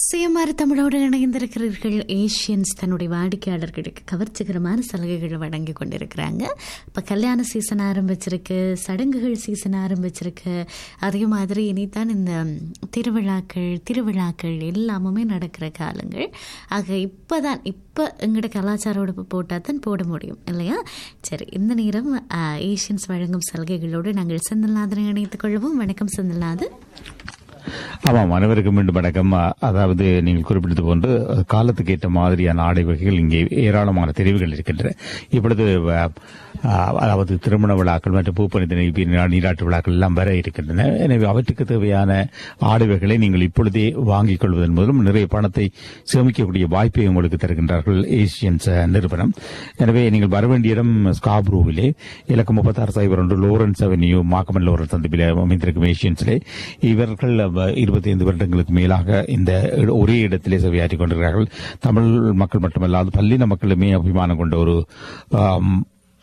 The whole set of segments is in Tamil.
சுயமாறு தமிழோடு இணைந்திருக்கிறீர்கள் ஏஷியன்ஸ் தன்னுடைய வாடிக்கையாளர்களுக்கு கவர்ச்சிகரமான சலுகைகளை வழங்கி கொண்டிருக்கிறாங்க இப்போ கல்யாண சீசன் ஆரம்பிச்சிருக்கு சடங்குகள் சீசன் ஆரம்பிச்சிருக்கு அதே மாதிரி இனிதான் இந்த திருவிழாக்கள் திருவிழாக்கள் எல்லாமுமே நடக்கிற காலங்கள் ஆக இப்போ தான் இப்போ எங்களோட கலாச்சார உடுப்பு போட்டால் தான் போட முடியும் இல்லையா சரி இந்த நேரம் ஆஹ், ஏஷியன்ஸ் வழங்கும் சலுகைகளோடு நாங்கள் செந்தில்நாதனை இணைத்துக் கொள்வோம் வணக்கம் செந்தில்நாதன் ஆமாம் அனைவருக்கும் மீண்டும் வணக்கம் அ- அதாவது நீங்கள் குறிப்பிட்டது போன்று அ, காலத்துக்கு ஏற்ற மாதிரியான ஆடை வகைகள் இங்கே ஏராளமான தெரிவுகள் இருக்கின்றன இப்பொழுது அ, அ, அதாவது திருமண விழாக்கள் மற்றும் பூப்பணித்த நிகழ்ச்சி, நீரா- நீராட்டு விழாக்கள் எல்லாம் வர இருக்கின்றன எனவே அவற்றுக்கு தேவையான ஆடை வகைகளை நீங்கள் இப்பொழுதே வாங்கிக் கொள்வதன் மூலம் நிறைய பணத்தை சேமிக்கக்கூடிய வாய்ப்பை உங்களுக்கு தருகின்றார்கள் ஏசியன்ஸ் அ, நிறுவனம் எனவே நீங்கள் வர வேண்டிய இடம் ஸ்காப்ரூவிலே இலக்கம் முப்பத்தாறு சைபர் ஒன்று லோரன்ஸ் அவென்யூ மாக்கமன் லோரன்ஸ் சந்திப்பில் அமைந்திருக்கும் ஏசியன்ஸிலே இவர்கள் இருபத்தி ஐந்து வருடங்களுக்கு மேலாக இந்த ஒரே இடத்திலே சேவையாற்றிக் கொண்டிருக்கிறார்கள் தமிழ் மக்கள் மட்டுமல்லாது பல்லின மக்களுமே அபிமானம் கொண்ட ஒரு ஆம்,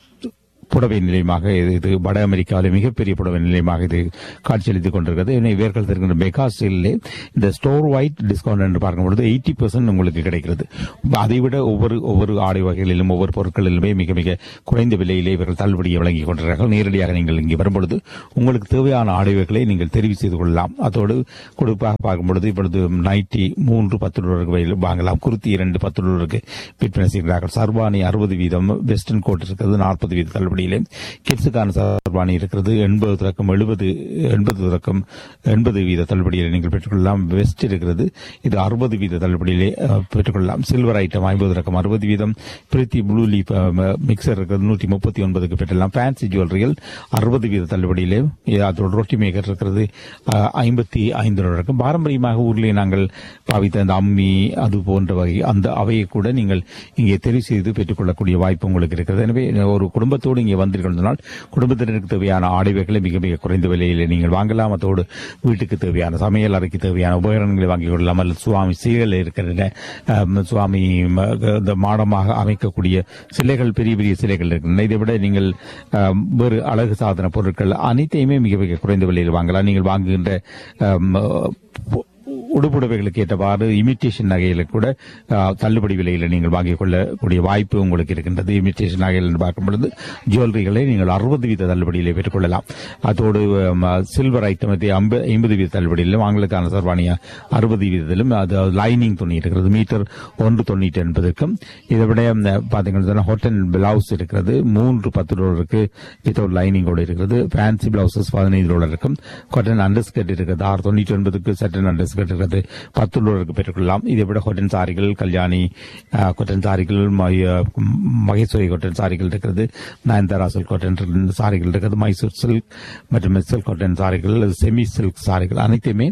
புடவை நிலையமாக இது இது வட அமெரிக்காவிலே மிகப்பெரிய புடவை நிலையமாக இது காட்சியளித்துக் கொண்டிருக்கிறது எனவே இவர்கள் தருகின்ற மெகா சேலிலே இந்த ஸ்டோர் வைட் டிஸ்கவுண்ட் என்று பார்க்கும்பொழுது எயிட்டி பர்சன்ட் உங்களுக்கு கிடைக்கிறது அதைவிட ஒவ்வொரு ஒவ்வொரு ஆடை வகைகளிலும் ஒவ்வொரு பொருட்களிலுமே மிக மிக குறைந்த விலையிலே இவர்கள் தள்ளுபடியை வழங்கிக் கொண்டிருக்கிறார்கள் நேரடியாக நீங்கள் இங்கே வரும்பொழுது உங்களுக்கு தேவையான ஆடை வகைகளை நீங்கள் தெரிவு செய்து கொள்ளலாம் அதோடு கொடுப்பாக பார்க்கும்பொழுது இப்பொழுது நைட்டி மூன்று பத்து டாலருக்கு வரையில் வாங்கலாம் குருத்தி இரண்டு பத்து டாலருக்கு விற்பனை செய்கிறார்கள் சர்வானி அறுபது வீதம் வெஸ்டர்ன் கோட் இருக்கிறது நாற்பது வீத தள்ளுபடியிலே கிட்ஸுக்கான சர்வானி இருக்கிறது எண்பது தொடக்கம் எழுபது எண்பது தொடக்கம் எண்பது வீத தள்ளுபடியில் நீங்கள் பெற்றுக்கொள்ளலாம் வெஸ்ட் இருக்கிறது இது அறுபது வீத தள்ளுபடியிலே அஹ், பெற்றுக்கொள்ளலாம் சில்வர் ஐட்டம் ஐம்பது தொடக்கம் அறுபது வீதம் பிரீத்தி ப்ளூ லீப் மிக்சர் இருக்கிறது நூற்றி முப்பத்தி ஒன்பதுக்கு பெற்றலாம் ஃபேன்சி ஜுவல்லரிகள் அறுபது வீத தள்ளுபடியிலே இது அதோட ரொட்டி மேக்கர் இருக்கிறது அஹ், ஐம்பத்தி ஐந்து இருக்கும் பாரம்பரியமாக ஊரிலே நாங்கள் பாவித்த அந்த அம்மி அது போன்ற வகை அந்த அவையை கூட நீங்கள் இங்கே தெரிவு செய்து பெற்றுக்கொள்ளக்கூடிய வாய்ப்பு உங்களுக்கு இருக்கிறது எனவே ஒரு குடும்பத்தோடு இங்கே வந்திருக்கின்றனால் குடும்பத்தினருக்கு தேவையான ஆடைவைகளை மிக மிக குறைந்த விலையில் நீங்கள் வாங்கலாம் அதோடு வீட்டுக்கு தேவையான சமையல் அறைக்கு தேவையான உபகரணங்களை வாங்கிக் கொள்ளலாம் அல்லது சுவாமி சீகள் இருக்கின்றன அம், சுவாமி ம, இந்த மாடமாக அமைக்கக்கூடிய சிலைகள் பெரிய பெரிய சிலைகள் இருக்கின்றன இதை விட நீங்கள் அம், வேறு அழகு சாதன பொருட்கள் அனைத்தையுமே மிக மிக குறைந்த விலையில் வாங்கலாம் நீங்கள் வாங்குகின்ற அம், பொ- உடுப்புடவைகளுக்கு ஏற்றவாறு இமிட்டேஷன் நகைகளை கூட ஆ, தள்ளுபடி விலையில் நீங்கள் வாங்கிக் கொள்ளக்கூடிய வாய்ப்பு உங்களுக்கு இருக்கின்றது இமிட்டேஷன் நகைகள் என்று பார்க்கும் பொழுது ஜுவல்லரிகளை நீங்கள் அறுபது வீத தள்ளுபடியிலே பெற்றுக்கொள்ளலாம் அதோடு ஆம், சில்வர் ஐட்டமத்தை ஐம்பது வீத தள்ளுபடியிலும் ஆங்கிலக்கான சர்வானியா அறுபது வீதத்திலும் அது லைனிங் துணி இருக்கிறது மீட்டர் ஒன்று தொண்ணூற்றி என்பதற்கும் இதை விட ம், பார்த்தீங்கன்னா ஹோட்டல் பிளவுஸ் இருக்கிறது மூன்று பத்து டாலருக்கு வித்தவுட் லைனிங்கோடு இருக்கிறது ஃபேன்சி பிளவுசஸ் பதினைந்து டாலர் இருக்கும் காட்டன் அண்டர்ஸ்கர்ட் இருக்கிறது ஆறு தொண்ணூற்றி ஒன்பதுக்கு சட்டன் அண்டர்ஸ்கர்ட் இருக்கிறது பத்து டாலருக்கு பெற்றுக்கொள்ளலாம் இதை விட காட்டன் சாரிகள் கல்யாணி ஆ, காட்டன் சாரிகள் ம- மகேஸ்வரி காட்டன் சாரிகள் இருக்கிறது நயன்தாரா சில்க் காட்டன் சாரிகள் இருக்கிறது மைசூர் சில்க் மற்றும் மெர்சல் காட்டன் சாரிகள் செமி சில்க் சாரிகள் அனைத்துமே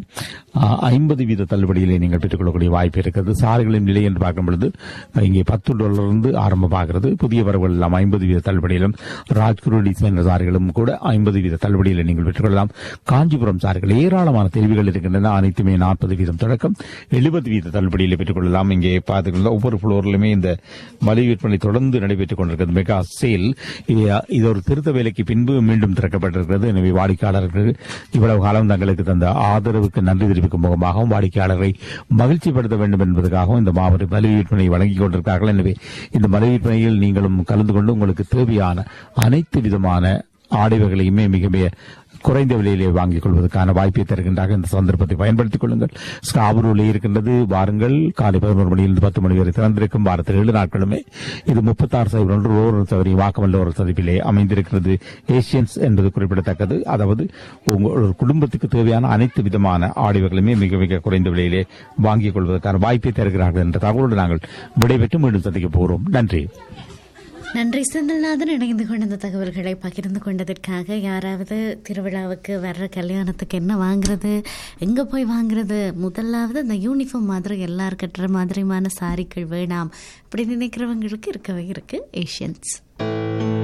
ஐம்பது வீத தள்ளுபடியிலே நீங்கள் பெற்றுக்கொள்ளக்கூடிய வாய்ப்பு இருக்கிறது சாரிகளின் விலை என்று பார்க்கும் பொழுது இங்கே பத்து டாலர் இருந்து ஆரம்பமாகிறது புதிய வரவுகள் எல்லாம் ஐம்பது வீத தள்ளுபடியிலும் ராஜ்குரு டிசைனர் சாரிகளும் கூட ஐம்பது வீத தள்ளுபடியில் நீங்கள் பெற்றுக்கொள்ளலாம் காஞ்சிபுரம் சாரிகள் ஏராளமான தெரிவுகள் இருக்கின்றன அனைத்துமே நாற்பது வீதம் தொடக்கம் எழுபது வீத தள்ளுபடியில் பெற்றுக்கொள்ளலாம் இங்கே பார்த்துக்கொள்ள ஒவ்வொரு ஃப்ளோரிலுமே இந்த மலிவு விற்பனை தொடர்ந்து நடைபெற்றுக் கொண்டிருக்கிறது மெகா சேல் இது இது ஒரு திருத்த வேலைக்கு பின்பு மீண்டும் திறக்கப்பட்டிருக்கிறது எனவே வாடிக்கையாளர்கள் இவ்வளவு காலம் தங்களுக்கு தந்த ஆதரவுக்கு நன்றி தெரிவிக்கும் முகமாகவும் வாடிக்கையாளரை மகிழ்ச்சிப்படுத்த வேண்டும் என்பதற்காகவும் இந்த மாபெரும் மலிவு விற்பனை வழங்கிக் கொண்டிருக்கிறார்கள் எனவே இந்த மலிவு விற்பனையில் நீங்களும் கலந்து கொண்டு உங்களுக்கு தேவையான அனைத்து விதமான ஆடைவர்களையுமே மிக மிக குறைந்த விலையிலே வாங்கிக் கொள்வதற்கான வாய்ப்பை தருகின்றார்கள் இந்த சந்தர்ப்பத்தை பயன்படுத்திக் கொள்ளுங்கள் ஸ்காபரூலே இருக்கின்றது வாருங்கள் காலை பதினோரு மணியிலிருந்து பத்து மணி வரை திறந்திருக்கும் வாரத்தில் ஏழு நாட்களுமே இது முப்பத்தாறு சைபர் ஒன்று ரோடு சவரி வாக்கமல்ல ஒரு சதிப்பிலே அமைந்திருக்கிறது ஏசியன்ஸ் என்பது குறிப்பிடத்தக்கது அதாவது உங்கள் ஒரு குடும்பத்துக்கு தேவையான அனைத்து விதமான ஆடைவர்களுமே மிக மிக குறைந்த விலையிலே வாங்கிக் கொள்வதற்கான வாய்ப்பை தருகிறார்கள் என்ற தகவலோடு நாங்கள் விடைபெற்று மீண்டும் சந்திக்க போகிறோம் நன்றி நன்றி செந்தில்நாதன் இணைந்து கொண்ட இந்த தகவல்களை பகிர்ந்து கொண்டதற்காக யாராவது திருவிழாவுக்கு வர்ற கல்யாணத்துக்கு என்ன வாங்குறது எங்க போய் வாங்குறது முதலாவது இந்த யூனிஃபார்ம் மாதிரி எல்லாரும் கட்டுற மாதிரியான சாரிகள் வேணாம் இப்படி நினைக்கிறவங்களுக்கு இருக்கவே இருக்கு ஏஷியன்ஸ்